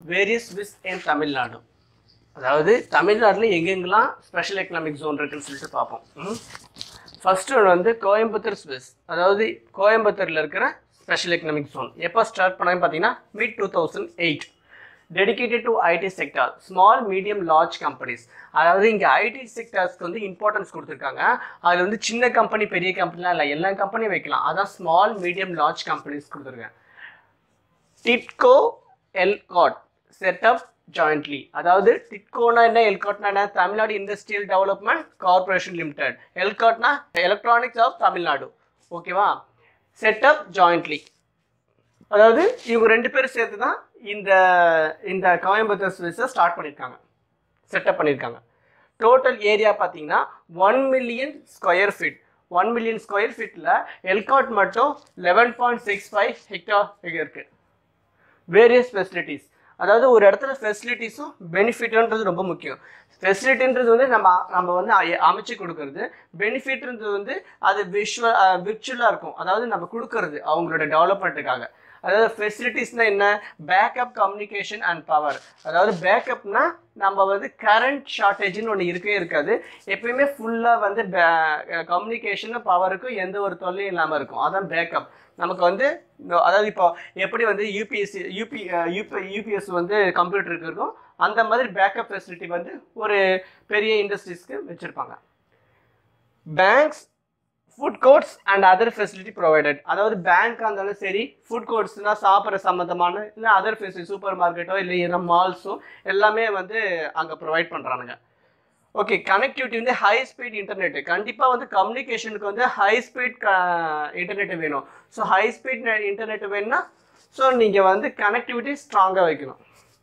various விஸ் இன் தமிழ்நாடு அதாவது தமிழ்நாட்டில் எங்கெங்கெல்லாம் ஸ்பெஷல் எக்கனாமிக் ஜோன் இருக்குன்னு சொல்லிட்டு பார்ப்போம் ஃபர்ஸ்ட் ஒன்று வந்து கோயம்புத்தூர் ஸ்விஸ் அதாவது கோயம்புத்தூரில் இருக்கிற ஸ்பெஷல் எக்கனாமிக் ஜோன் எப்போ ஸ்டார்ட் பண்ணாங்க பார்த்தீங்கன்னா mid two thousand eight dedicated to IT sector small medium large companies அதாவது இங்கே ஐடி செக்டார்ஸ்க்கு வந்து இம்பார்ட்டன்ஸ் கொடுத்துருக்காங்க அதில் வந்து சின்ன கம்பெனி பெரிய கம்பெனிலாம் இல்லை எல்லா கம்பெனியும் வைக்கலாம் அதான் ஸ்மால் மீடியம் லார்ஜ் கம்பெனிஸ் கொடுத்துருக்கேன் டிட்கோ எல்காட் செட்டப் ஜாயிண்ட்லி அதாவது டிட்கோனா என்ன எல்காட்னா என்ன Tamil Nadu industrial development corporation limited எல்காட்னா எலக்ட்ரானிக்ஸ் ஆஃப் தமிழ்நாடு ஓகேவா செட்டப் ஜாயிண்ட்லி அதாவது இவங்க ரெண்டு பேரும் சேர்த்து தான் இந்த இந்த கோயம்புத்தூர் ஸ்விஸை ஸ்டார்ட் பண்ணியிருக்காங்க செட்டப் பண்ணியிருக்காங்க டோட்டல் ஏரியா பார்த்தீங்கன்னா one million square feet one million square ஃபீட்டில் எல்காட் மட்டும் eleven point six five hectare இருக்குது வேரியஸ் ஃபெசிலிட்டிஸ் அதாவது ஒரு இடத்துல ஃபெசிலிட்டிஸும் பெனிஃபிட்ன்றது ரொம்ப முக்கியம் ஃபெசிலிட்டின்றது வந்து நம்ம நம்ம வந்து அ- அமைச்சு கொடுக்கறது பெனிஃபிட்ன்றது வந்து அது விஷுவல் விர்ச்சுவலாக இருக்கும் அதாவது நம்ம கொடுக்கறது அவங்களோட டெவலப்மெண்ட்டுக்காக அதாவது ஃபெசிலிட்டிஸ்னா என்ன பேக்கப் கம்யூனிகேஷன் அண்ட் பவர் அதாவது பேக்கப்னா நம்ம வந்து கரண்ட் ஷார்ட்டேஜ்னு ஒன்று இருக்கவே இருக்காது எப்பயுமே ஃபுல்லாக வந்து கம்யூனிகேஷனும் பவருக்கும் எந்த ஒரு தொல்லையும் இல்லாமல் இருக்கும் அதான் பேக்கப் நமக்கு வந்து இந்த- அதாவது இப்போ எப்படி வந்து யூபிஎஸ்சி யூபி யூபி யூபிஎஸ் வந்து கம்ப்யூட்டருக்கு இருக்கும் அந்த மாதிரி பேக்கப் ஃபெசிலிட்டி வந்து ஒரு பெரிய இண்டஸ்ட்ரீஸ்க்கு வச்சுருப்பாங்க banks food courts and other facility provided அதாவது பேங்க்காக இருந்தாலும் சரி ஃபுட் கோர்ட்ஸ்னால் சாப்பிட்ற சம்மந்தமான இல்லை அதர் ஃபெசிலிட்டி சூப்பர் மார்க்கெட்டோ இல்லை எதனா மால்ஸோ எல்லாமே வந்து அங்கே ப்ரொவைட் பண்ணுறானுங்க ஓகே கனெக்டிவிட்டி வந்து ஹை ஸ்பீட் இன்டர்நெட் கண்டிப்பாக வந்து கம்யூனிகேஷனுக்கு வந்து ஹை ஸ்பீட் இன்டர்நெட் வேணும் ஸோ ஹை ஸ்பீட் இன்டர்நெட் வேணும்னா ஸோ நீங்கள் வந்து கனெக்டிவிட்டி ஸ்ட்ராங்காக வைக்கணும்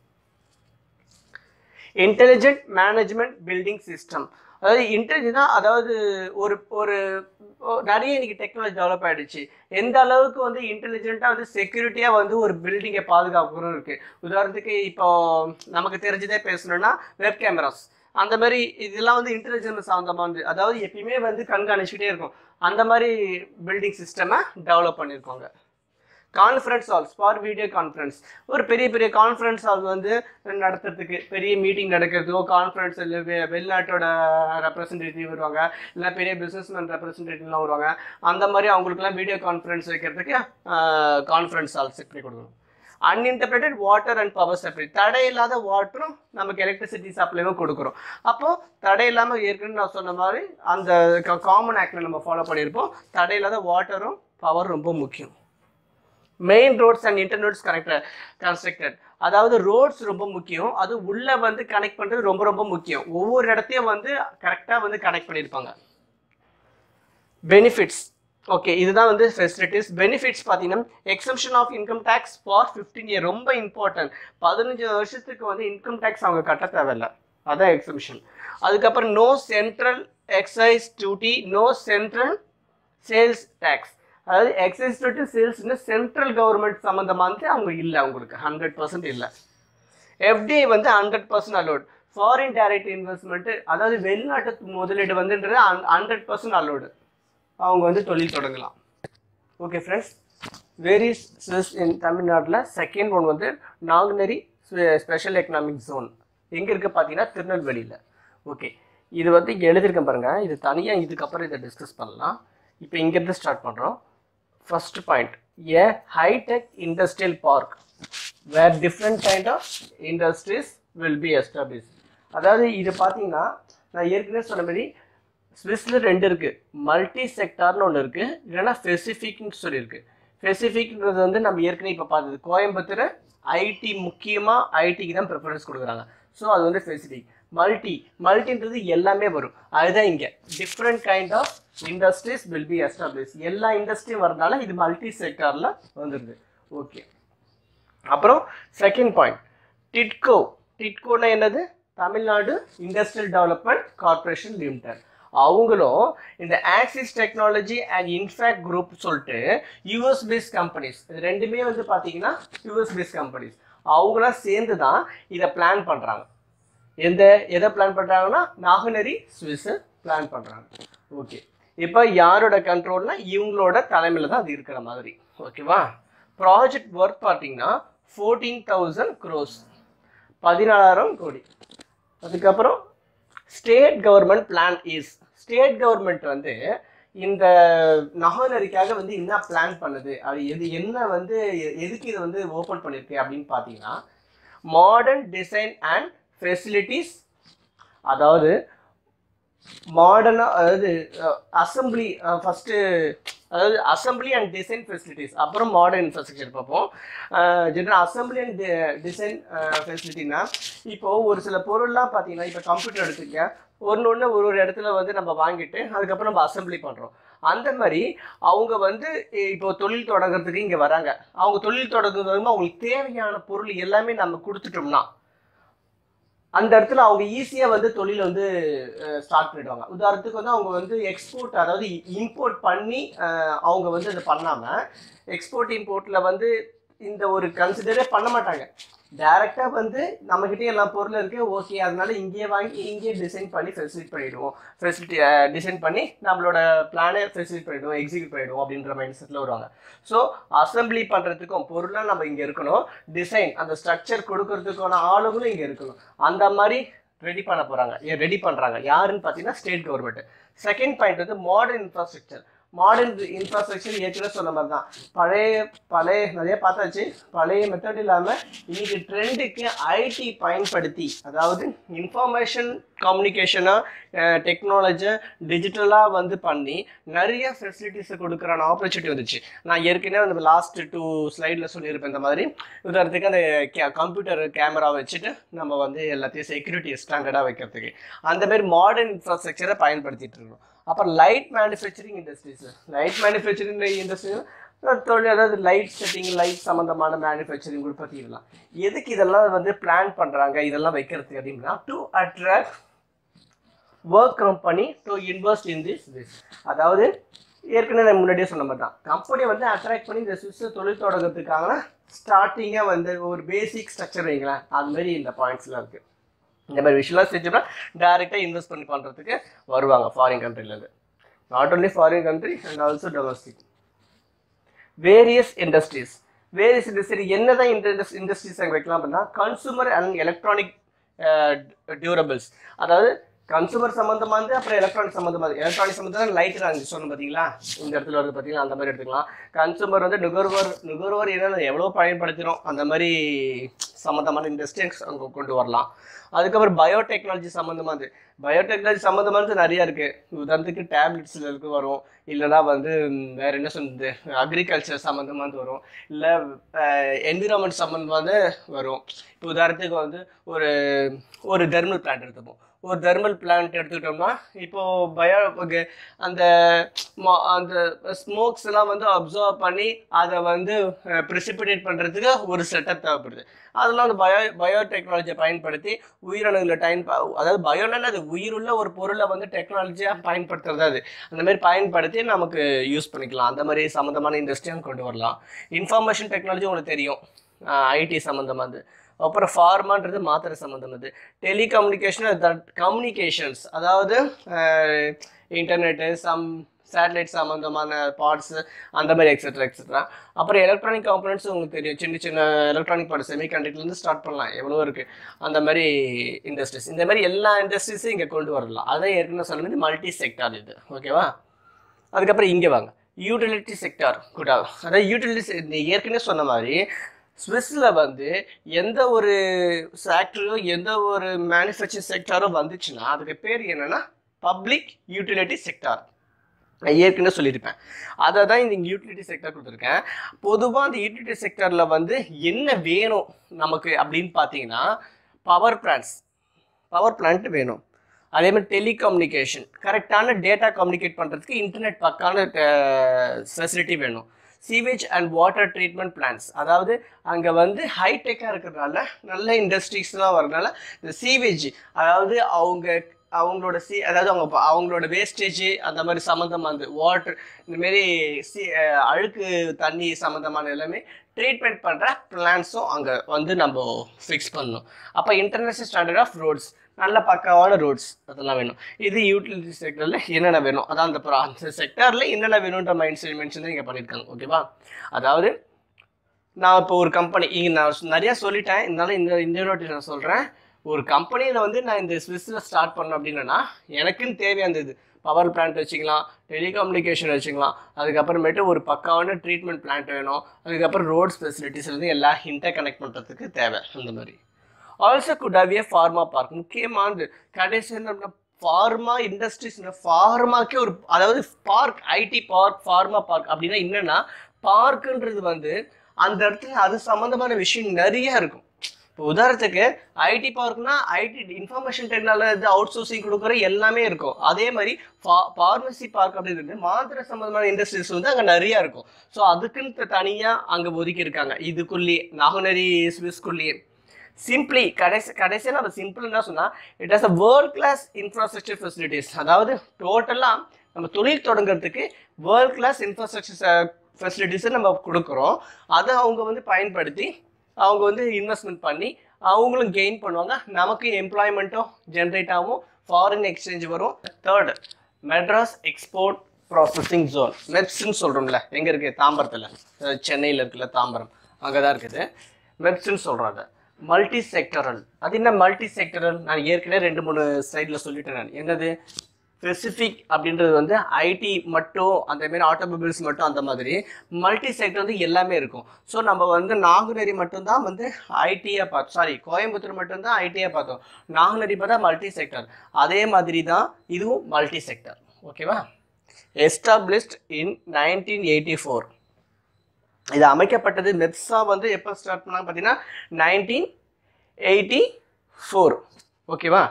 இன்டெலிஜென்ட் மேனேஜ்மெண்ட் பில்டிங் சிஸ்டம் அதாவது இன்டெலிஜென்ட்னா அதாவது ஒரு ஒரு ஒ- நிறைய இன்னைக்கு டெக்னாலஜி டெவலப் ஆயிடுச்சு எந்த அளவுக்கு வந்து இன்டெலிஜென்ட்டாக வந்து செக்யூரிட்டியாக வந்து ஒரு பில்டிங்கை பாதுகாக்கணும் இருக்கு உதாரணத்துக்கு இப்போ நமக்கு தெரிஞ்சதே பேசணும்னா வெப் கேமராஸ் அந்த மாதிரி இதெல்லாம் வந்து இன்டெலிஜென்ஸ் சம்மந்தமானது அதாவது எப்பயுமே வந்து கண்காணிச்சுக்கிட்டே இருக்கும் அந்த மாதிரி பில்டிங் சிஸ்டமை டெவலப் பண்ணியிருக்காங்க conference halls for video conference ஒரு பெரிய பெரிய கான்ஃபரன்ஸ் ஹால் வந்து நடத்துறதுக்கு பெரிய மீட்டிங் நடக்கிறதுக்கோ கான்ஃபரன்ஸ் இல்லை வெ- வெளிநாட்டோட ரெப்ரசன்டேட்டிவ் வருவாங்க இல்லை பெரிய பிஸ்னஸ்மேன் ரெப்ரசன்டேட்டிவ்லாம் வருவாங்க அந்த மாதிரி அவங்களுக்குலாம் வீடியோ கான்ஃபரன்ஸ் வைக்கிறதுக்கு கான்ஃபரன்ஸ் ஹால் செட் பண்ணி கொடுக்கணும் uninterrupted water and power supply தடை இல்லாத வாட்டரும் நமக்கு எலக்ட்ரிசிட்டி சப்ளைவும் கொடுக்குறோம் அப்போ தடை இல்லாமல் ஏற்கனவே நான் சொன்ன மாதிரி அந்த காமன் ஆக்டில் நம்ம ஃபாலோ பண்ணியிருப்போம் தடை இல்லாத வாட்டரும் பவர் ரொம்ப முக்கியம் main roads and internets connected constructed அதாவது ரோட்ஸ் ரொம்ப முக்கியம் அது உள்ள வந்து கனெக்ட் பண்ணுறது ரொம்ப ரொம்ப முக்கியம் ஒவ்வொரு இடத்தையும் வந்து கரெக்டாக வந்து கனெக்ட் பண்ணியிருப்பாங்க பெனிஃபிட்ஸ் ஓகே இதுதான் வந்து ஃபெசிலிட்டிஸ் பெனிஃபிட்ஸ் பார்த்தீங்கன்னா exemption of income tax for fifteen year ரொம்ப இம்பார்ட்டன்ட் பதினஞ்சு வருஷத்துக்கு வந்து இன்கம் டேக்ஸ் அவங்க கட்ட தேவையில்ல அதான் எக்ஸம்ஷன் அதுக்கப்புறம் no central excise duty no central sales tax அதாவது எக்ஸைஸ் டியூட்டி சேல்ஸ்னு சென்ட்ரல் கவர்மெண்ட் சம்மந்தமானது அவங்க இல்லை அவங்களுக்கு ஹண்ட்ரட் பர்சன்ட் இல்லை எஃப்டிஐ வந்து hundred percent allowed foreign direct investment அதாவது வெளிநாட்டு முதலீடு வந்துன்றது ஹண்ட்ரட் பர்சன்ட் அலோடு அவங்க வந்து தொழில் தொடங்கலாம் okay friends various SEZ in தமிழ்நாட்டில் செகண்ட் ஒன் வந்து நாங்குநேரி ஸ்பெஷல் எக்கனாமிக் ஜோன் எங்கே இருக்குது பார்த்தீங்கன்னா திருநெல்வேலியில் ஓகே இது வந்து எழுதியிருக்கேன் பாருங்கள் இது தனியாக இதுக்கப்புறம் இதை டிஸ்கஸ் பண்ணலாம் இப்போ இங்கேருந்து ஸ்டார்ட் பண்ணுறோம் first point a hi-tech industrial park where different kind of industries will be establish அதாவது இது பார்த்தீங்கன்னா நான் ஏற்கனவே சொன்ன மாதிரி ஸ்விஸ்ல ரெண்டு இருக்கு மல்டி செக்டார்னு ஒன்று இருக்கு இல்லைன்னா ஸ்பெசிஃபிக்னு சொல்லியிருக்கு ஸ்பெசிஃபிக்ன்றது வந்து நம்ம ஏற்கனவே இப்போ பார்த்தது கோயம்புத்தூர் ஐடி முக்கியமாக ஐடிக்கு தான் ப்ரிஃபரன்ஸ் கொடுக்குறாங்க ஸோ அது வந்து ஸ்பெசிஃபிக் மல்டி மல்டின்றது எல்லாமே வரும் அதுதான் இங்கே different kind of industries will be establish எல்லா இண்டஸ்ட்ரியும் வரதுனால இது மல்டி செக்டாரில் வந்துடுது ஓகே அப்புறம் செகண்ட் பாயிண்ட் டிட்கோ டிட்கோனா என்னது Tamil Nadu industrial development corporation limited அவங்களும் இந்த Axis technology and in fact group சொல்லிட்டு யூஎஸ் பேஸ் கம்பெனிஸ் இது ரெண்டுமே வந்து பார்த்தீங்கன்னா யூஎஸ் பேஸ் கம்பெனிஸ் அவங்களாம் சேர்ந்து தான் இதை பிளான் பண்ணுறாங்க எந்த எதை பிளான் பண்ணுறாங்கன்னா நாகுநரி ஸ்விஸ் பிளான் பண்ணுறாங்க ஓகே இப்போ யாரோட கண்ட்ரோல்னா இவங்களோட தலைமையில் தான் அது இருக்கிற மாதிரி ஓகேவா ப்ராஜெக்ட் ஒர்க் பார்த்தீங்கன்னா ஃபோர்டீன் தௌசண்ட் க்ரோஸ் பதினாலாயிரம் கோடி அதுக்கப்புறம் state government plan is state government வந்து இந்த நகோனரிக்காக வந்து என்ன பிளான் பண்ணுது அது எது என்ன வந்து எ- எதுக்கு இது வந்து ஓப்பன் பண்ணியிருக்கு அப்படின்னு பார்த்தீங்கன்னா மாடர்ன் டிசைன் அண்ட் ஃபெசிலிட்டிஸ் அதாவது மாடர்னாக அதாவது அசம்பிளி ஃபஸ்ட்டு அதாவது அசம்பிளி அண்ட் டிசைன் ஃபெசிலிட்டிஸ் அப்புறம் மாடர்ன் இன்ஃப்ராஸ்ட்ரக்சர் பார்ப்போம் ஜென்ரல் அசம்பிளி அண்ட் டிசைன் ஃபெசிலிட்டினா இப்போ ஒரு சில பொருள்லாம் பார்த்தீங்கன்னா இப்போ கம்ப்யூட்டர் எடுத்துக்க ஒன்று ஒன்று ஒரு ஒரு இடத்துல வந்து நம்ம வாங்கிட்டு அதுக்கப்புறம் நம்ம அசம்பிளி பண்ணுறோம் அந்த மாதிரி அவங்க வந்து இப்போ தொழில் தொடங்குறதுக்கு இங்கே வராங்க அவங்க தொழில் தொடங்குறது வந்து அவங்களுக்கு தேவையான பொருள் எல்லாமே நம்ம கொடுத்துட்டோம்னா அந்த இடத்துல அவங்க ஈஸியாக வந்து தொழில் வந்து ஸ்டார்ட் பண்ணிடுவாங்க உதாரணத்துக்கு வந்து அவங்க வந்து எக்ஸ்போர்ட் அதாவது இம்போர்ட் பண்ணி அஹ், அவங்க வந்து அதை பண்ணாமல் எக்ஸ்போர்ட் இம்போர்ட்டில் வந்து இந்த ஒரு கன்சிடரே பண்ண மாட்டாங்க டைரெக்டாக வந்து நம்மக்கிட்டே எல்லா பொருளும் இருக்குது ஓகே அதனால இங்கேயே வாங்கி இங்கேயே டிசைன் பண்ணி ஃபெசிலிட் பண்ணிடுவோம் ஃபெசிலிட்டி டிசைன் பண்ணி நம்மளோட பிளானை ஃபெசிலிட் பண்ணிடுவோம் எக்ஸிக்யூட் பண்ணிடுவோம் அப்படின்ற மைண்ட் செட்டில் வருவாங்க ஸோ அசம்பிளி பண்ணுறதுக்கும் பொருளாக நம்ம இங்கே இருக்கணும் டிசைன் அந்த ஸ்ட்ரக்சர் கொடுக்கறதுக்கான ஆளுங்களும் இங்கே இருக்கணும் அந்த மாதிரி ரெடி பண்ண போகிறாங்க ரெடி பண்ணுறாங்க யாருன்னு பார்த்தீங்கன்னா ஸ்டேட் கவர்மெண்ட் செகண்ட் பாயிண்ட் வந்து மாடர்ன் இன்ஃப்ராஸ்ட்ரக்சர் மாடர்ன் இன்ஃப்ராஸ்ட்ரக்சர் ஏற்கனவே சொன்ன மாதிரி தான் பழைய பழைய நிறைய பார்த்தாச்சு பழைய மெத்தட் இல்லாமல் இன்னைக்கு ட்ரெண்டுக்கு ஐடி பயன்படுத்தி அதாவது இன்ஃபர்மேஷன் கம்யூனிகேஷனாக டெக்னாலஜி டிஜிட்டலாக வந்து பண்ணி நிறைய ஃபெசிலிட்டிஸை கொடுக்குறான ஆப்பர்ச்சுனிட்டி வந்துச்சு நான் ஏற்கனவே அந்த லாஸ்ட் டூ ஸ்லைடில் சொல்லியிருப்பேன் இந்த மாதிரி உதாரணத்துக்கு அந்த கம்ப்யூட்டர் கேமரா வச்சுட்டு நம்ம வந்து எல்லாத்தையும் செக்யூரிட்டி ஸ்டாண்டர்டாக வைக்கிறதுக்கு அந்த மாதிரி மாடர்ன் இன்ஃப்ராஸ்ட்ரக்சரை பயன்படுத்திட்டு இருக்கோம் அப்புறம் light manufacturing industries light manufacturing industries தொழில் அதாவது லைட் செட்டிங் லைட் சம்மந்தமான மேனுஃபேக்சரிங் உற்பத்தி இதெல்லாம் எதுக்கு இதெல்லாம் வந்து பிளான் பண்ணுறாங்க இதெல்லாம் வைக்கிறதுக்கு அப்படின்னா to attract work company to invest in this this அதாவது ஏற்கனவே நான் முன்னாடியே சொன்ன மாதிரி தான் கம்பெனி வந்து அட்ராக்ட் பண்ணி இந்த சுவிஸ் தொழில் தொடங்கிறதுக்காக ஸ்டார்டிங்காக வந்து ஒரு பேசிக் ஸ்ட்ரக்சர் வைங்களேன் அது மாதிரி இந்த பாயிண்ட்ஸ்லாம் இருக்குது இந்த மாதிரி விஷயம்லாம் செஞ்சோம்னா டேரெக்டாக இன்வெஸ்ட் பண்ணி பண்ணுறதுக்கு வருவாங்க ஃபாரின் கண்ட்ரிலேருந்து not only foreign country and also domestic various industries various industry என்னதான் இண்டஸ் இண்டஸ்ட்ரீஸ் அங்கே வைக்கலாம் அப்படின்னா கன்சூமர் அண்ட் எலக்ட்ரானிக் டியூரபிள்ஸ் அதாவது கன்சூமர் சம்மந்தமானது அப்புறம் எலக்ட்ரானிக் சம்மந்தமானது எலக்ட்ரானிக் சம்மந்தம் லைட் நான் சொன்னேன் பார்த்தீங்களா இந்த இடத்துல வருது பார்த்தீங்களா அந்த மாதிரி எடுத்துக்கலாம் கன்சூமர் வந்து நுகர்வோர் நுகர்வோர் என்னென்ன எவ்வளோ பயன்படுத்தினோம் அந்த மாதிரி சம்மந்தமான இண்டஸ்ட்ரீஸ் அங்கே கொண்டு வரலாம் அதுக்கப்புறம் பயோடெக்னாலஜி சம்மந்தமானது பயோடெக்னாலஜி சம்மந்தமானது நிறையா இருக்குது உதாரணத்துக்கு டேப்லெட்ஸில் இருக்கு வரும் இல்லைனா வந்து ம், வேற என்ன சொல்றது அக்ரிகல்ச்சர் சம்மந்தமானது வரும் இல்லை என்விரான்மெண்ட் சம்மந்தமானது வரும் இப்போ உதாரணத்துக்கு வந்து ஒரு ஒரு தெர்மல் பிளான்ட் எடுத்துப்போம் ஒரு தெர்மல் பிளான்ட் எடுத்துக்கிட்டோம்னா இப்போ பயோ அந்த ம- அந்த ஸ்மோக்ஸ் எல்லாம் வந்து அப்சர்வ் பண்ணி அதை வந்து ப்ரிசிபிடேட் பண்ணுறதுக்கு ஒரு செட்டப் தேவைப்படுது அதெல்லாம் அந்த பயோ பயோடெக்னாலஜியை பயன்படுத்தி உயிரணுகளை டைம் அதாவது பயோனா அது உயிருள்ள ஒரு பொருளை வந்து டெக்னாலஜியாக பயன்படுத்துறது அது அந்த மாதிரி பயன்படுத்தி நமக்கு யூஸ் பண்ணிக்கலாம் அந்த மாதிரி சம்மந்தமான இண்டஸ்ட்ரியும் கொண்டு வரலாம் இன்ஃபர்மேஷன் டெக்னாலஜி உங்களுக்கு தெரியும் ஐடி சம்மந்தமானது அப்புறம் ஃபார்மான்றது மாத்திரை சம்மந்தமானது டெலிகம்யூனிகேஷன் தட் கம்யூனிகேஷன்ஸ் அதாவது இன்டர்நெட்டு சம் சேட்டலைட் சம்மந்தமான பார்ட்ஸ் அந்த மாதிரி எக்ஸெட்ரா எக்ஸெட்ரா அப்புறம் எலக்ட்ரானிக் காம்பனன்ட்ஸ் உங்களுக்கு தெரியும் சின்ன சின்ன எலக்ட்ரானிக் பார்ட் செமி கண்டக்டர்லேருந்து ஸ்டார்ட் பண்ணலாம் எவ்வளோ இருக்குது அந்த மாதிரி இண்டஸ்ட்ரீஸ் இந்த மாதிரி எல்லா இண்டஸ்ட்ரீஸும் இங்கே கொண்டு வரலாம் அதான் ஏற்கனவே சொன்னது மல்டி செக்டார் இது ஓகேவா அதுக்கப்புறம் இங்கே வாங்க யூட்டிலிட்டி செக்டார் கூட அதாவது யூட்டிலிட்டி ஏற்கனவே சொன்ன மாதிரி ஸ்விஸ்ஸில் வந்து எந்த ஒரு ஃபேக்ட்ரியோ எந்த ஒரு மேனுஃபேக்சரிங் செக்டாரோ வந்துச்சுன்னா அதுக்கு பேர் என்னன்னா பப்ளிக் யூட்டிலிட்டி செக்டார் நான் ஏற்கனவே சொல்லியிருப்பேன் அதை தான் இந்த யூட்டிலிட்டி செக்டர் கொடுத்துருக்கேன் பொதுவாக அந்த யூட்டிலிட்டி செக்டரில் வந்து என்ன வேணும் நமக்கு அப்படின்னு பார்த்தீங்கன்னா பவர் பிளான்ஸ் பவர் பிளான்ட் வேணும் அதே மாதிரி டெலிகம்யூனிகேஷன் கரெக்டான டேட்டா கம்யூனிகேட் பண்ணுறதுக்கு இன்டர்நெட் பக்கான ஃபெசிலிட்டி வேணும் sewage and water treatment plans அதாவது அங்கே வந்து ஹைடெக்காக இருக்கிறதுனால நல்ல இண்டஸ்ட்ரீஸ்லாம் வரதுனால இந்த சீவேஜ் அதாவது அவங்க அவங்களோட சி அதாவது அவங்க ப- அவங்களோட வேஸ்டேஜ் அந்த மாதிரி சம்மந்தமானது வாட்டர் இந்தமாரி சி அஹ் அழுக்கு தண்ணி சம்மந்தமான எல்லாமே ட்ரீட்மெண்ட் பண்ணுற பிளான்ஸும் அங்கே வந்து நம்ம ஃபிக்ஸ் பண்ணணும் அப்போ இன்டர்நேஷ்னல் ஸ்டாண்டர்ட் ஆஃப் ரோட்ஸ் நல்ல பக்காவான ரோட்ஸ் அதெல்லாம் வேணும் இது யூட்டிலிட்டி செக்டரில் என்னென்ன வேணும் அதான் அந்த pro- அந்த செக்டரில் என்னென்ன வேணுன்ற மைண்ட் செட் மென்ஷன் தான் இங்கே பண்ணியிருக்காங்க ஓகேவா அதாவது நான் இப்போ ஒரு கம்பெனி இங்கே நான் சொ- நிறைய சொல்லிட்டேன் இருந்தாலும் இந்த இந்த வாட்டி நான் சொல்கிறேன் ஒரு கம்பெனியில் வந்து நான் இந்த ஸ்விஸ்ஸில் ஸ்டார்ட் பண்ணேன் அப்படின்னா எனக்குன்னு தேவையான இது பவர் பிளான்ட் வச்சுக்கலாம் டெலிகம்யூனிகேஷன் வச்சுக்கலாம் அதுக்கப்புறமேட்டு ஒரு பக்காவான ட்ரீட்மெண்ட் பிளான்ட் வேணும் அதுக்கப்புறம் ரோட்ஸ் ஃபெசிலிட்டிஸ் வந்து எல்லாம் இன்டர் கனெக்ட் பண்ணுறதுக்கு தேவை அந்த மாதிரி also could have a pharma park முக்கியமானது கடைசி நம்ம ஃபார்மா இண்டஸ்ட்ரீஸ் ஃபார்மாக்கே ஒரு அதாவது park IT park pharma park அப்படின்னா என்னன்னா பார்க்குன்றது வந்து அந்த இடத்துல அது சம்மந்தமான விஷயம் நிறைய இருக்கும் இப்போ உதாரணத்துக்கு ஐடி பார்க்னா IT information technology outsourcing கொடுக்குற எல்லாமே இருக்கும் அதே மாதிரி ஃபார்மசி பார்க் அப்படின்றது மாத்திரை சம்மந்தமான இண்டஸ்ட்ரீஸ் வந்து அங்கே நிறைய இருக்கும் ஸோ அதுக்குன்னு தனியாக அங்கே ஒதுக்கி இருக்காங்க இதுக்குள்ளேயே நாகுனரி ஸ்விஸ்குள்ளேயே சிம்பிளி கடைசி கடைசியாக நம்ம சிம்பிள் என்ன சொன்னால் it has a world class infrastructure facilities அதாவது டோட்டலாக நம்ம தொழில் தொடங்குறதுக்கு வேர்ல்ட் கிளாஸ் இன்ஃப்ராஸ்ட்ரக்சர் ஃபெசிலிட்டிஸை நம்ம கொடுக்குறோம் அதை அவங்க வந்து பயன்படுத்தி அவங்க வந்து இன்வெஸ்ட்மெண்ட் பண்ணி அவங்களும் கெயின் பண்ணுவாங்க நமக்கு எம்ப்ளாய்மெண்ட்டும் ஜென்ரேட் ஆகும் ஃபாரின் எக்ஸ்சேஞ்ச் வரும் third Madras export processing zone மெப்ஸ்ன்னு சொல்கிறோம்ல எங்கே இருக்குது தாம்பரத்தில் சென்னையில் இருக்குல்ல தாம்பரம் அங்கே தான் இருக்குது மெப்ஸ்ன்னு சொல்கிறாங்க மல்டி செக்டரல் அது என்ன மல்டி செக்டரல் நான் ஏற்கனவே ரெண்டு மூணு சைடில் சொல்லிட்டேன் நான் என்னது ஸ்பெசிஃபிக் அப்படின்றது வந்து ஐடி மட்டும் அந்த மாதிரி ஆட்டோமொபைல்ஸ் மட்டும் அந்த மாதிரி மல்டி செக்டர் வந்து எல்லாமே இருக்கும் ஸோ நம்ம வந்து நாங்குநேரி மட்டும்தான் வந்து ஐடியை பார்த்தோம் சாரி கோயம்புத்தூர் மட்டும்தான் ஐடியை பார்த்தோம் நாங்குநேரி பார்த்தா மல்டி செக்டர் அதே மாதிரி தான் இதுவும் மல்டி செக்டர் ஓகேவா established in nineteen eighty four இது அமைக்கப்பட்டது மெப்ஸா வந்து எப்போ ஸ்டார்ட் பண்ணாங்க பார்த்தீங்கன்னா நைன்டீன் எயிட்டி ஃபோர் ஓகேவா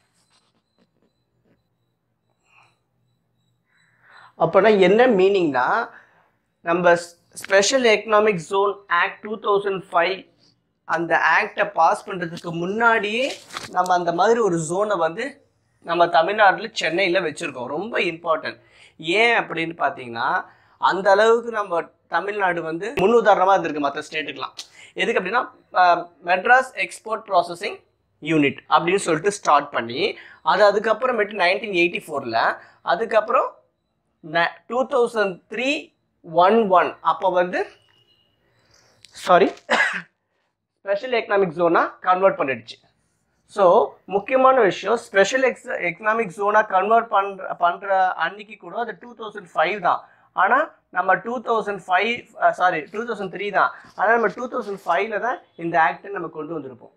அப்போனா என்ன மீனிங்னா நம்ம special economic zone act two thousand five அந்த ஆக்டை பாஸ் பண்ணுறதுக்கு முன்னாடியே நம்ம அந்த மாதிரி ஒரு ஜோனை வந்து நம்ம தமிழ்நாட்டில் சென்னையில் வச்சுருக்கோம் ரொம்ப இம்பார்ட்டன்ட் ஏன் அப்படின்னு பார்த்தீங்கன்னா அந்த அளவுக்கு நம்ம தமிழ்நாடு வந்து முன்னுதாரணமாக இருந்திருக்கு மற்ற ஸ்டேட்டுக்கெலாம் எதுக்கு அப்படின்னா uh, Madras export processing unit அப்படின்னு சொல்லிட்டு ஸ்டார்ட் பண்ணி அது அதுக்கப்புறமேட்டு நைன்டீன் எயிட்டி ஃபோரில் அதுக்கப்புறம் two thousand three one one அப்போ வந்து சாரி ஸ்பெஷல் எக்கனாமிக் ஜோனாக கன்வெர்ட் பண்ணிடுச்சு ஸோ முக்கியமான விஷயம் ஸ்பெஷல் எக்ஸ் எக்கனாமிக் ஜோனாக கன்வெர்ட் பண்ணுற பண்ணுற அன்னைக்கு கூட அது டூ தௌசண்ட் ஃபைவ் தான் ஆனால் நம்ம two thousand five sorry two thousand three தான் ஆனால் நம்ம டூ தௌசண்ட் ஃபைவ்ல தான் இந்த ஆக்டை நம்ம கொண்டு வந்திருப்போம்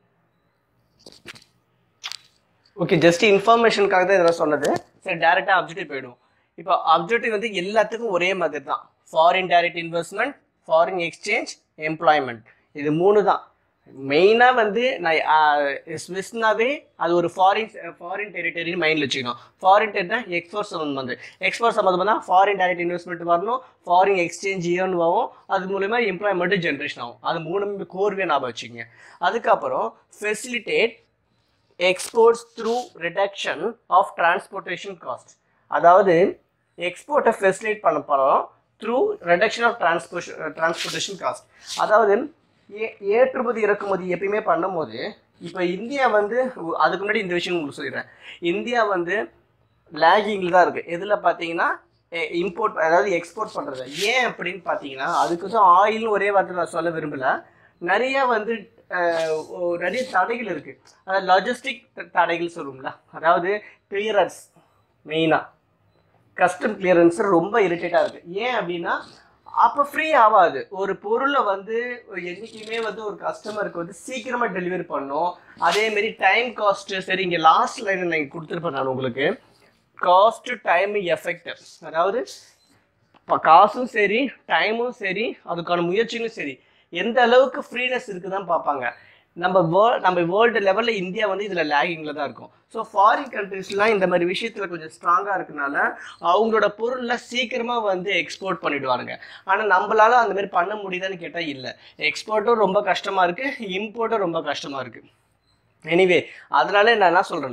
ஓகே ஜஸ்ட் இன்ஃபர்மேஷனுக்காக தான் இதெல்லாம் சொன்னது சரி டேரெக்டாக அப்ஜெக்டிவ் போயிடும் இப்போ அப்ஜெக்டிவ் வந்து எல்லாத்துக்கும் ஒரே மாதிரி தான் foreign direct investment foreign exchange employment இது மூணு தான் மெயினாக வந்து நான் ஸ்விஸ்னாவே அது ஒரு ஃபாரின் ஃபாரின் டெரிட்டரின்னு மைண்டில் வச்சுக்கணும் ஃபாரின் டெரிட்டா எக்ஸ்போர்ட் சம்மந்தம் எக்ஸ்போர்ட் சம்மந்தமாக ஃபாரின் டைரக்ட் இன்வெஸ்ட்மெண்ட் வரணும் ஃபாரின் எக்ஸ்சேஞ்ச் ஏர்ன் ஆகும் அது மூலமா எம்ப்ளாய்மெண்ட் ஜென்ரேஷன் ஆகும் அது மூணு கோர்வே ஞாபகம் வச்சுக்கோங்க அதுக்கப்புறம் facilitate exports through reduction of transportation cost அதாவது எக்ஸ்போர்ட்டை ஃபெசிலிட்டேட் பண்ண போகிறோம் through reduction of transportation transportation cost அதாவது ஏ ஏற்றுமதி இறக்குமதி எப்பயுமே பண்ணும்போது இப்போ இந்தியா வந்து உ- அதுக்கு முன்னாடி இந்த விஷயம் உங்களுக்கு சொல்லிடுறேன் இந்தியா வந்து லேகிங்கில் தான் இருக்குது எதில் பார்த்தீங்கன்னா இம்போர்ட் அதாவது எக்ஸ்போர்ட் பண்ணுறது ஏன் அப்படின்னு பார்த்தீங்கன்னா அதுக்கு தான் ஆயில்னு ஒரே வார்த்தை நான் சொல்ல விரும்பல நிறைய வந்து அஹ், ஒ- நிறைய தடைகள் இருக்குது அதாவது லாஜிஸ்டிக் தடைகள் சொல்லுவோம்ல அதாவது கிளியரன்ஸ் மெயினாக கஸ்டம் கிளியரன்ஸ் ரொம்ப இரிட்டேட்டாக இருக்குது ஏன் அப்படின்னா அப்போ ஃப்ரீ ஆகாது ஒரு பொருளை வந்து என்றைக்குமே வந்து ஒரு கஸ்டமருக்கு வந்து சீக்கிரமாக டெலிவரி பண்ணும் அதேமாரி டைம் காஸ்ட்டு சரி இங்கே லாஸ்ட் லைன் நான் கொடுத்துருப்பேன் நான் உங்களுக்கு காஸ்ட் டைம் எஃபெக்ட் அதாவது இப்போ காசும் சரி டைமும் சரி அதுக்கான முயற்சியும் சரி எந்த அளவுக்கு ஃப்ரீனஸ் இருக்குதான் பார்ப்பாங்க நம்ம வேர்ல்ட் நம்ம வேர்ல்டு லெவலில் இந்தியா வந்து இதில் லேகிங்கில் தான் இருக்கும் ஸோ ஃபாரின் கண்ட்ரீஸ்லாம் இந்த மாதிரி விஷயத்தில் கொஞ்சம் ஸ்ட்ராங்காக இருக்கனால அவங்களோட பொருள்லாம் சீக்கிரமாக வந்து எக்ஸ்போர்ட் பண்ணிடுவானுங்க ஆனால் நம்மளால அந்த மாதிரி பண்ண முடியுதான்னு கேட்டால் இல்லை எக்ஸ்போர்ட்டும் ரொம்ப கஷ்டமாக இருக்குது இம்போர்ட்டும் ரொம்ப கஷ்டமாக இருக்குது எனிவே அதனால நான் என்ன சொல்கிறேன்னா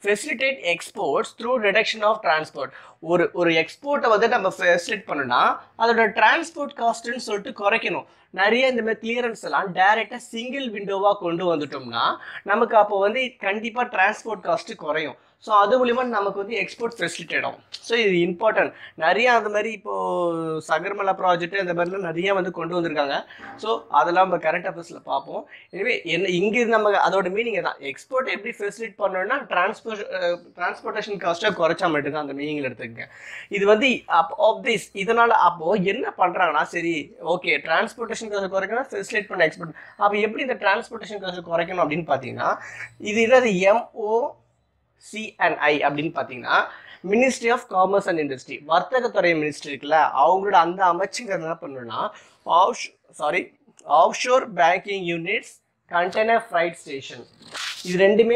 facilitate exports through reduction of transport ஒரு ஒரு எக்ஸ்போர்ட்டை வந்து நம்ம ஃபெசிலிட் பண்ணணும்னா அதோட டிரான்ஸ்போர்ட் காஸ்ட்டுன்னு சொல்லிட்டு குறைக்கணும் நிறைய இந்த மாதிரி கிளியரன்ஸ் எல்லாம் டைரெக்டாக சிங்கிள் விண்டோவாக கொண்டு வந்துட்டோம்னா நமக்கு அப்போ வந்து கண்டிப்பாக டிரான்ஸ்போர்ட் காஸ்ட்டு குறையும் ஸோ அது மூலிமா நமக்கு வந்து எக்ஸ்போர்ட் ஃபெசிலிட்டேட் ஆகும் ஸோ இது இம்பார்ட்டன்ட் நிறைய அந்த மாதிரி இப்போது சகர்மலா ப்ராஜெக்ட் இந்த மாதிரிலாம் நிறைய வந்து கொண்டு வந்திருக்காங்க ஸோ அதெல்லாம் நம்ம கரண்ட் அஃபேர்ஸில் பார்ப்போம் எனவே என்ன இங்கே நம்ம அதோட மீனிங் தான் எக்ஸ்போர்ட் எப்படி ஃபெசிலிட் பண்ணணும்னா டிரான்ஸ்போர்ட் டிரான்ஸ்போர்ட்டேஷன் காஸ்ட்டை குறைச்சா மட்டும்தான் அந்த மீனிங்கில் எடுத்துக்கங்க இது வந்து அப் ஆஃப் திஸ் இதனால் அப்போது என்ன பண்ணுறாங்கன்னா சரி ஓகே டிரான்ஸ்போர்ட்டேஷன் காஸ்ட் குறைக்கணும் ஃபெசிலிட் பண்ண எக்ஸ்போர்ட் அப்போ எப்படி இந்த டிரான்ஸ்போர்ட்டேஷன் காஸ்ட் குறைக்கணும் அப்படின்னு பார்த்தீங்கன்னா இது என்னது எம்ஓ சிஎன்ஐ அப்படின்னு பார்த்தீங்கன்னா ministry of commerce and industry வர்த்தகத்துறை மினிஸ்ட்ரி இருக்குல்ல அவங்களோட அந்த அமைச்சுங்க என்ன பண்ணணும்னா of sorry offshore banking units container freight station இது ரெண்டுமே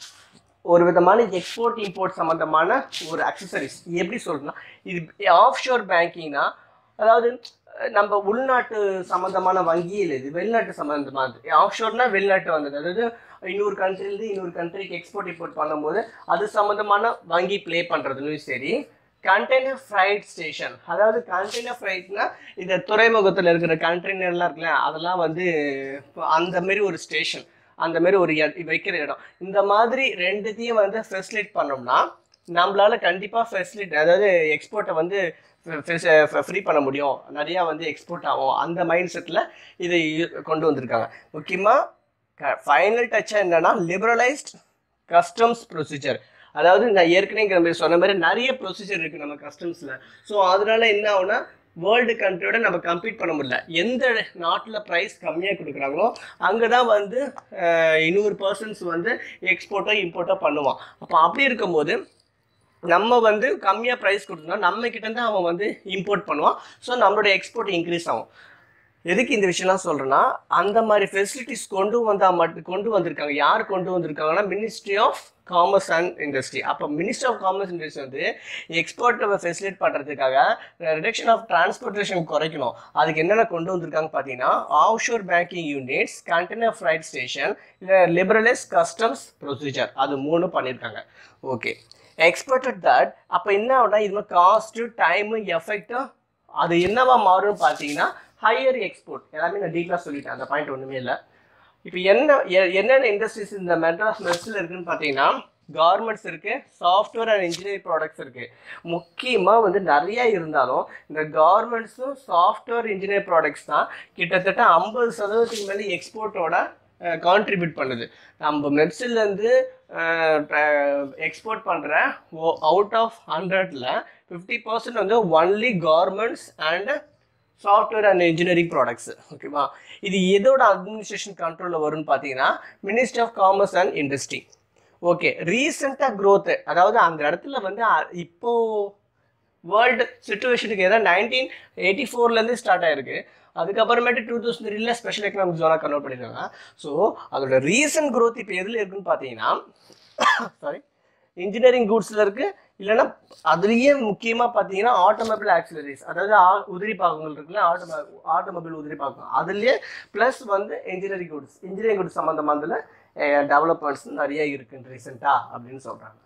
ஒரு விதமான எக்ஸ்போர்ட் இம்போர்ட் சம்மந்தமான ஒரு அக்சசரிஸ் எப்படி சொல்றதுன்னா இது ஆஃப்ஷோர் பேங்கிங்னா அதாவது அஹ், நம்ம உள்நாட்டு சம்மந்தமான வங்கி இல்லை இது வெளிநாட்டு சம்மந்தமானது ஆஃப்ஷோர்னா வெளிநாட்டு வந்தது அதாவது இன்னொரு கண்ட்ரிலேருந்து இன்னொரு கண்ட்ரிக்கு எக்ஸ்போர்ட் இம்போர்ட் பண்ணும்போது அது சம்மந்தமான வங்கி ப்ளே பண்ணுறதுலையும் சரி கண்டெய்னர் ஃப்ரைட் ஸ்டேஷன் அதாவது கண்டெய்னர் ஃப்ரைட்னா இந்த துறைமுகத்தில் இருக்கிற கண்டெய்னர்லாம் இருக்குல்ல அதெல்லாம் வந்து அந்த மாதிரி ஒரு ஸ்டேஷன் அந்த மாதிரி ஒரு இட- வைக்கிற இடம் இந்த மாதிரி ரெண்டுத்தையும் வந்து ஃபெசிலிட் பண்ணோம்னா நம்மளால கண்டிப்பாக ஃபெசிலிட் அதாவது எக்ஸ்போர்ட்டை வந்து ஃப்ரீ பண்ண முடியும் நிறையா வந்து எக்ஸ்போர்ட் ஆகும் அந்த மைண்ட் செட்டில் இதை கொண்டு வந்திருக்காங்க முக்கியமாக ஃபைனல் டச்சாக என்னன்னா லிபரலைஸ்ட் கஸ்டம்ஸ் ப்ரொசீஜர் அதாவது நான் ஏற்கனவே இங்க நம்ம சொன்ன மாதிரி நிறைய ப்ரொசீஜர் இருக்குது நம்ம கஸ்டம்ஸில் ஸோ அதனால என்ன ஆகும்னா வேர்ல்டு கண்ட்ரியோட நம்ம கம்பீட் பண்ண முடியல எந்த நாட்டில் ப்ரைஸ் கம்மியாக கொடுக்குறாங்களோ அங்கே தான் வந்து அஹ், இன்னொரு பர்சன்ஸ் வந்து எக்ஸ்போர்ட்டோ இம்போர்ட்டோ பண்ணுவான் அப்போ அப்படி இருக்கும்போது நம்ம வந்து கம்மியாக ப்ரைஸ் கொடுத்தோம்னா நம்ம கிட்டேருந்து அவன் வந்து இம்போர்ட் பண்ணுவான் ஸோ நம்மளோட எக்ஸ்போர்ட் இன்க்ரீஸ் ஆகும் எதுக்கு இந்த விஷயம்லாம் சொல்கிறேன்னா அந்த மாதிரி ஃபெசிலிட்டிஸ் கொண்டு வந்தால் மட்டும் கொண்டு வந்திருக்காங்க யார் கொண்டு வந்திருக்காங்கன்னா ministry of commerce and industry அப்போ மினிஸ்ட்ரி ஆஃப் காமர்ஸ் இண்டஸ்ட்ரி வந்து எக்ஸ்போர்ட்டை ஃபெசிலிட் பண்ணுறதுக்காக ரிடக்ஷன் ஆஃப் டிரான்ஸ்போர்ட்டேஷன் குறைக்கணும் அதுக்கு என்னென்ன கொண்டு வந்திருக்காங்க பார்த்தீங்கன்னா offshore banking units container freight station liberalise customs procedure அது மூணு பண்ணியிருக்காங்க ஓகே எக்ஸ்பெக்டட் தட் அப்போ என்ன ஆகும்னா இது காஸ்ட்டு டைமு எஃபெக்டும் அது என்னவா மாறும்னு பார்த்தீங்கன்னா ஹையர் எக்ஸ்போர்ட் எல்லாமே நான் டீட்டெயிலாக சொல்லிட்டேன் அந்த பாயிண்ட் ஒன்றுமே இல்லை இப்போ என்ன எ- என்னென்ன இண்டஸ்ட்ரீஸ் இந்த மெட்ராஸ் மெர்ஸில் இருக்குன்னு பார்த்தீங்கன்னா கார்மெண்ட்ஸ் இருக்கு சாஃப்ட்வேர் அண்ட் இன்ஜினியரிங் ப்ராடக்ட்ஸ் இருக்கு முக்கியமாக வந்து நிறைய இருந்தாலும் இந்த கார்மெண்ட்ஸும் சாஃப்ட்வேர் இன்ஜினியர் ப்ராடக்ட்ஸ் தான் கிட்டத்தட்ட ஐம்பது சதவீதத்துக்கு மேலே எக்ஸ்போர்ட்டோட கான்ட்ரிபியூட் பண்ணுது நம்ம மெர்சிலேருந்து எக்ஸ்போர்ட் பண்ணுற அவுட் ஆஃப் ஹண்ட்ரட்ல ஃபிஃப்டி பர்சன்ட் வந்து only garments and software and engineering products ஓகேவா இது எதோட அட்மினிஸ்ட்ரேஷன் கண்ட்ரோலில் வரும்னு பார்த்தீங்கன்னா ministry of commerce and industry okay ரீசெண்டாக growth அதாவது அந்த இடத்துல வந்து அ- இப்போ வேர்ல்டு சுச்சுவேஷனுக்கு ஏதாவது நைன்டீன் எயிட்டி ஃபோர்லேருந்து ஸ்டார்ட் ஆயிருக்கு அதுக்கப்புறமேட்டு டூ தௌசண்ட் த்ரீல ஸ்பெஷல் எக்கனாமிக் ஜோனாக கன்வெர்ட் பண்ணியிருக்காங்க ஸோ அதோட ரீசன்ட் growth இப்போ எதில் இருக்குன்னு பார்த்தீங்கன்னா சாரி இன்ஜினியரிங் கூட்ஸில் இருக்குது இல்லைன்னா அதுலேயே முக்கியமாக பார்த்தீங்கன்னா ஆட்டோமொபைல் ஆக்சிலரிஸ் அதாவது ஆ- உதிரி பாகங்கள் இருக்குல்ல ஆட்டோமொ ஆட்டோமொபைல் உதிரி பாகம் அதுலேயே ப்ளஸ் வந்து இன்ஜினியரிங் குட்ஸ் இன்ஜினியரிங் குட்ஸ் சம்மந்தமானதில் டெவலப்மெண்ட்ஸ் நிறைய இருக்குன்னு ரீசெண்டாக அப்படின்னு சொல்கிறாங்க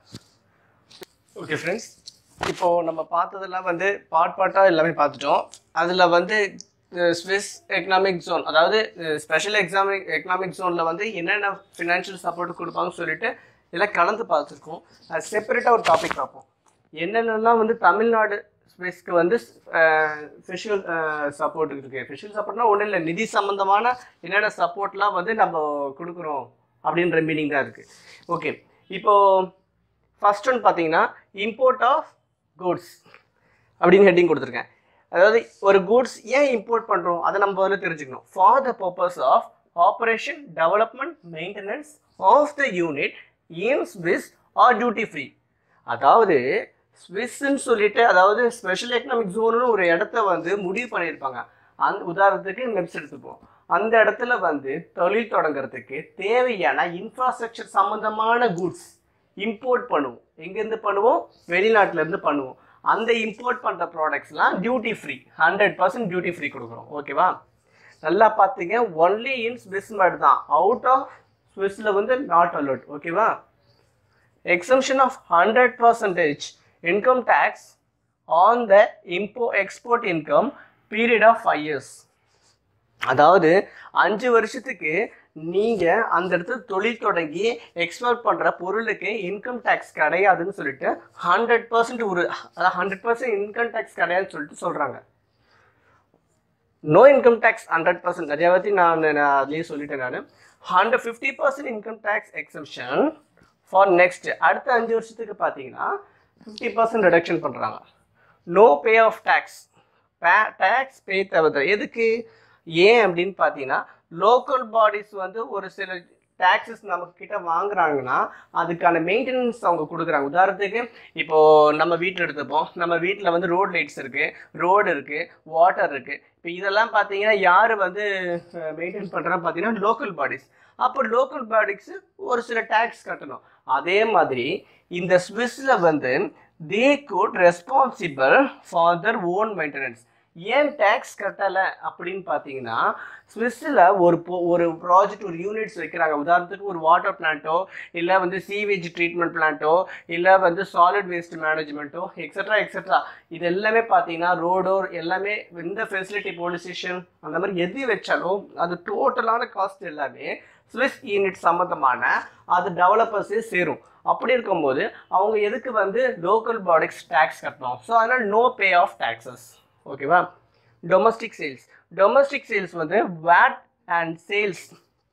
ஓகே ஃப்ரெண்ட்ஸ் இப்போ நம்ம பார்த்ததெல்லாம் வந்து பார்ட் பார்ட்டாக எல்லாமே பார்த்துட்டோம் அதில் வந்து ஸ்விஸ் எக்கனாமிக் ஜோன் அதாவது ஸ்பெஷல் எக்ஸாமிக் எக்கனாமிக் ஜோனில் வந்து என்னென்ன ஃபினான்ஷியல் சப்போர்ட் கொடுப்பாங்கன்னு சொல்லிட்டு இதெல்லாம் கலந்து பார்த்துருக்கோம் அது செப்பரேட்டாக ஒரு டாபிக் பார்ப்போம் என்னென்னலாம் வந்து தமிழ்நாடு ஸ்பேஸ்க்கு வந்து ஃபிஷுவல் சப்போர்ட் இருக்குது ஃபிஷுவல் சப்போர்ட்னா ஒன்றும் இல்லை நிதி சம்மந்தமான என்னென்ன சப்போர்ட்லாம் வந்து நம்ம கொடுக்குறோம் அப்படின்ற மீனிங் தான் இருக்குது ஓகே இப்போது ஃபர்ஸ்ட் ஒன் பார்த்தீங்கன்னா இம்போர்ட் ஆஃப் குட்ஸ் அப்படின்னு ஹெட்டிங் கொடுத்துருக்கேன் அதாவது ஒரு குட்ஸ் ஏன் இம்போர்ட் பண்ணுறோம் அதை நம்ம முதல்ல தெரிஞ்சுக்கணும் for the purpose of operation development maintenance of the unit in SEZ are duty free அதாவது ஸ்விஸ்ன்னு சொல்லிட்டு அதாவது ஸ்பெஷல் எக்கனாமிக் ஜோனுன்னு ஒரு இடத்த வந்து முடிவு பண்ணியிருப்பாங்க அந்த உதாரணத்துக்கு மெப்ஸ் எடுத்துப்போம் அந்த இடத்துல வந்து தொழில் தொடங்குறதுக்கு தேவையான இன்ஃப்ராஸ்ட்ரக்சர் சம்மந்தமான குட்ஸ் இம்போர்ட் பண்ணுவோம் எங்கேருந்து பண்ணுவோம் வெளிநாட்டுல இருந்து பண்ணுவோம் அந்த இம்போர்ட் பண்ணுற ப்ராடக்ட்ஸ்லாம் duty free hundred percent duty free கொடுக்குறோம் ஓகேவா நல்லா பார்த்தீங்க ஒன்லி இன் ஸ்விஸ் மட்டும் தான் அவுட் ஆஃப் ஸ்விஸ்ல வந்து நாட் அலோட் ஓகேவா exemption of 100 percentage income tax on the impo export income period of 5 years அதாவது அஞ்சு வருஷத்துக்கு நீங்க அந்த இடத்துல தொழில் தொடங்கி எக்ஸ்போர்ட் பண்ற பொருளுக்கு இன்கம் டேக்ஸ் கிடையாதுன்னு சொல்லிட்டு ஹண்ட்ரட் பர்சன்ட் ஒரு அதாவது ஹண்ட்ரட் பர்சன்ட் இன்கம் டேக்ஸ் கிடையாதுன்னு சொல்லிட்டு சொல்றாங்க no income tax hundred percent நிறைய பற்றி நான் நான் அதுலேயே சொல்லிட்டேன் நான் hundred fifty percent income tax exemption for next அடுத்த அஞ்சு வருஷத்துக்கு பார்த்தீங்கன்னா ஃபிஃப்டி பர்சன்ட் ரிடக்ஷன் பண்ணுறாங்க no pay of tax tax pay தேவை எதுக்கு ஏன் அப்படின்னு பார்த்தீங்கன்னா லோக்கல் பாடிஸ் வந்து ஒரு சில டேக்ஸஸ் நம்ம கிட்ட வாங்குறாங்கன்னா அதுக்கான மெயின்டெனன்ஸ் அவங்க கொடுக்குறாங்க உதாரணத்துக்கு இப்போ நம்ம வீட்டில் எடுத்துப்போம் நம்ம வீட்டில் வந்து ரோட் லைட்ஸ் இருக்கு ரோடு இருக்கு வாட்டர் இருக்கு இப்போ இதெல்லாம் பார்த்தீங்கன்னா யார் வந்து மெயின்டைன் பண்ணுறான்னு பார்த்தீங்கன்னா லோக்கல் பாடிஸ் அப்போ லோக்கல் பாடிஸ் ஒரு சில டேக்ஸ் கட்டணும் அதே மாதிரி இந்த ஸ்விஸ்ல வந்து they could responsible for their own maintenance ஏன் டேக்ஸ் கட்டலை அப்படின்னு பார்த்தீங்கன்னா ஸ்விஸ்ஸில் ஒரு po- ஒரு ப்ராஜெக்ட் ஒரு யூனிட்ஸ் வைக்கிறாங்க உதாரணத்துக்கு ஒரு வாட்டர் பிளான்ட்டோ இல்லை வந்து சீவேஜ் ட்ரீட்மெண்ட் பிளான்ட்டோ இல்லை வந்து சாலிட் வேஸ்ட் மேனேஜ்மெண்ட்டோ எக்ஸட்ரா எக்ஸட்ரா இது எல்லாமே பார்த்தீங்கன்னா ரோடோ எல்லாமே இந்த ஃபெசிலிட்டி போலீஸ் ஸ்டேஷன் அந்த மாதிரி எது வச்சாலும் அது டோட்டலான காஸ்ட் எல்லாமே ஸ்விஸ் யூனிட் சம்மந்தமான அது டெவலப்பர்ஸே சேரும் அப்படி இருக்கும்போது அவங்க எதுக்கு வந்து லோக்கல் பாடிஸ் டேக்ஸ் கட்டணும் ஸோ அதனால் நோ பே ஆஃப் டேக்ஸஸ் ஓகேவா டொமஸ்டிக் சேல்ஸ் டொமஸ்டிக் சேல்ஸ் வந்து VAT and sales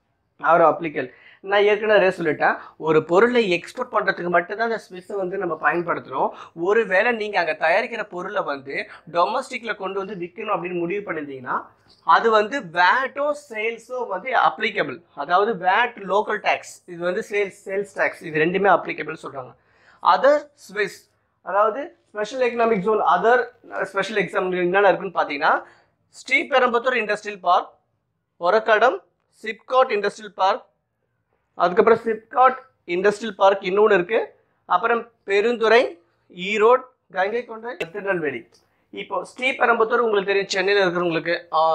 are applicable நான் ஏற்கனவே சொல்லிட்டேன் ஒரு பொருளை எக்ஸ்போர்ட் பண்ணுறதுக்கு மட்டும்தான் அந்த ஸ்விஸ்ஸை வந்து நம்ம பயன்படுத்துகிறோம் ஒருவேளை நீங்கள் அங்கே தயாரிக்கிற பொருளை வந்து டொமஸ்டிக்கில் கொண்டு வந்து விற்கணும் அப்படின்னு முடிவு பண்ணியிருந்தீங்கன்னா அது வந்து வேட்டோ சேல்ஸோ வந்து அப்ளிகபிள் அதாவது வேட் லோக்கல் டேக்ஸ் இது வந்து சேல்ஸ் சேல்ஸ் டேக்ஸ் இது ரெண்டுமே அப்ளிகபிள் சொல்கிறாங்க அதர் ஸ்விஸ் அதாவது special economic zone other special exam என்னென்ன இருக்குன்னு பார்த்தீங்கன்னா Sriperumbudur industrial park Oragadam SIPCOT industrial park அதுக்கப்புறம் சிப்காட் இண்டஸ்ட்ரியல் பார்க் இன்னொன்று இருக்கு அப்புறம் பெருந்துறை ஈரோடு கங்கை கொண்டை திருநெல்வேலி இப்போ ஸ்ரீபெரும்புத்தூர் உங்களுக்கு தெரியும் சென்னையில் இருக்கிறவங்களுக்கு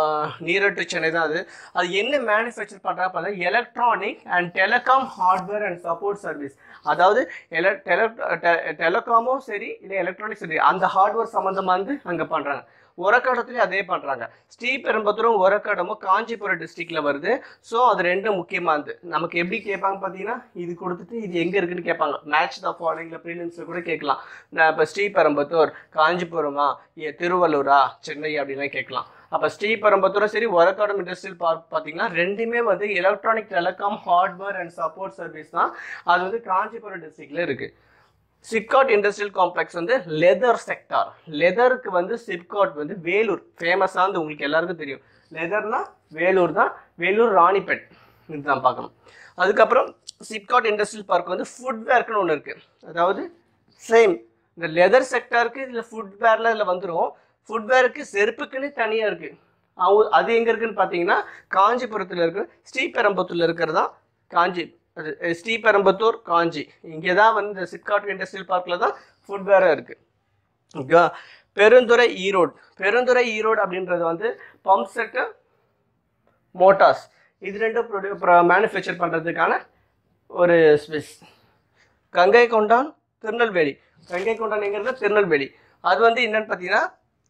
நியர் டு சென்னை தான் அது அது என்ன மேனுஃபேக்சர் பண்ணுறா பார்த்தா electronic and telecom hardware and support service அதாவது எல டெல டெலிகாமும் சரி இல்லை எலக்ட்ரானிக் சரி அந்த ஹார்ட்வேர் சம்மந்தமாக வந்து அங்கே பண்ணுறாங்க உரக்கடத்துலேயும் அதே பண்ணுறாங்க ஸ்ரீபெரும்புத்தூரும் உரக்கடமும் காஞ்சிபுரம் டிஸ்ட்ரிக்ட்ல வருது ஸோ அது ரெண்டும் முக்கியமானது நமக்கு எப்படி கேட்பாங்க பார்த்தீங்கன்னா இது கொடுத்துட்டு இது எங்கே இருக்குன்னு கேட்பாங்க மேட்ச் த ஃபாலோயிங்கில் ப்ரீலிம்ஸில் கூட கேட்கலாம் நான் இப்போ ஸ்ரீபெரும்புத்தூர் காஞ்சிபுரமா ஏ, திருவள்ளூரா சென்னை அப்படின்லாம் கேட்கலாம் அப்போ ஸ்ரீபெரும்புத்தூரும் சரி உரக்கடம் இண்டஸ்ட்ரியல் பார்க் பார்த்தீங்கன்னா ரெண்டுமே வந்து electronic telecom hardware and support service தான் அது வந்து காஞ்சிபுரம் டிஸ்ட்ரிக்ட்ல இருக்கு சிப்காட் இண்டஸ்ட்ரியல் காம்ப்ளெக்ஸ் வந்து லெதர் செக்டார் லெதருக்கு வந்து சிப்காட் வந்து வேலூர் ஃபேமஸானது உங்களுக்கு எல்லாருக்கும் தெரியும் லெதர்னா வேலூர் தான் வேலூர் ராணிப்பேட் இதுதான் பார்க்கணும் அதுக்கப்புறம் சிப்காட் இண்டஸ்ட்ரியல் பார்க் வந்து ஃபுட்வேர்க்குன்னு ஒன்று இருக்குது அதாவது சேம் இந்த லெதர் செக்டாருக்கு இதில் ஃபுட்வேரில் இதில் வந்துடும் ஃபுட்வேருக்கு செருப்புக்குன்னு தனியாக இருக்குது அவங்க அது எங்கே இருக்குன்னு பார்த்தீங்கன்னா காஞ்சிபுரத்தில் இருக்கு ஸ்ரீபெரும்புத்தூர்ல இருக்கிறது தான் காஞ்சி அது அஹ், ஸ்ரீபெரும்புத்தூர் காஞ்சி இங்கே தான் வந்து இந்த சிப்காட் இண்டஸ்ட்ரியல் பார்க்கில் தான் ஃபுட்வேராக இருக்குது ஓகே பெருந்துறை ஈரோடு பெருந்துறை ஈரோடு அப்படின்றது வந்து பம்ப் செட்டு மோட்டார்ஸ் இது ரெண்டும் ப்ரொடியூ மேனுஃபேக்சர் பண்ணுறதுக்கான ஒரு ஸ்விஸ் கங்கை கொண்டான் திருநெல்வேலி கங்கை கொண்டான் எங்கிறது திருநெல்வேலி அது வந்து என்னன்னு பார்த்தீங்கன்னா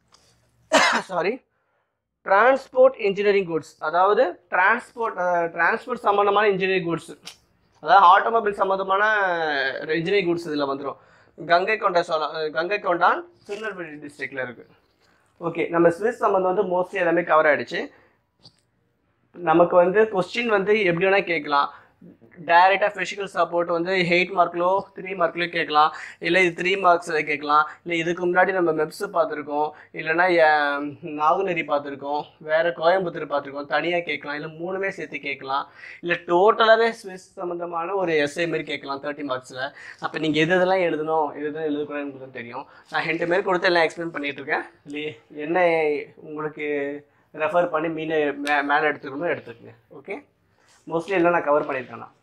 சாரி டிரான்ஸ்போர்ட் இன்ஜினியரிங் குட்ஸ் அதாவது டிரான்ஸ்போர்ட் டிரான்ஸ்போர்ட் சம்மந்தமான இன்ஜினியரிங் குட்ஸ் அதாவது ஆட்டோமொபைல் சம்மந்தமான இன்ஜினியரிங் குட்ஸ் இதில் வந்துடும் கங்கை கொண்ட சொல்ல கங்கை கொண்டான் திருநெல்வேலி டிஸ்ட்ரிக்டில் இருக்குது ஓகே நம்ம ஸ்விஸ் சம்மந்தம் வந்து மோஸ்ட்லி எல்லாமே கவர் ஆயிடுச்சு நமக்கு வந்து கொஸ்டின் வந்து எப்படி வேணால் கேட்கலாம் டைரெக்டாக ஃபிசிக்கல் சப்போர்ட் வந்து எயிட் மார்க்லோ த்ரீ மார்க்லோ கேட்கலாம் இல்லை இது த்ரீ மார்க்ஸ் கேட்கலாம் இல்லை இதுக்கு முன்னாடி நம்ம மெப்ஸ் பார்த்துருக்கோம் இல்லைன்னா அஹ், நாகுநேரி பார்த்துருக்கோம் வேறு கோயம்புத்தூர் பார்த்துருக்கோம் தனியாக கேட்கலாம் இல்லை மூணுமே சேர்த்து கேட்கலாம் இல்லை டோட்டலாகவே ஸ்விஸ் சம்மந்தமான ஒரு எஸ்ஐ மாதிரி கேட்கலாம் தேர்ட்டி மார்க்ஸில் அப்போ நீங்கள் எது இதெல்லாம் எழுதணும் எது எதெல்லாம் எழுதக்கூடாதுன்னு உங்களுக்கு தெரியும் நான் ரெண்டு மாரி கொடுத்து எல்லாம் எக்ஸ்பிளைன் பண்ணிட்டு இருக்கேன் இல்லை என்ன உங்களுக்கு ரெஃபர் பண்ணி மீனை மே மேலே எடுத்துக்கணும் எடுத்துக்கங்க ஓகே மோஸ்ட்லி எல்லாம் நான் கவர் பண்ணியிருக்கேன் நான்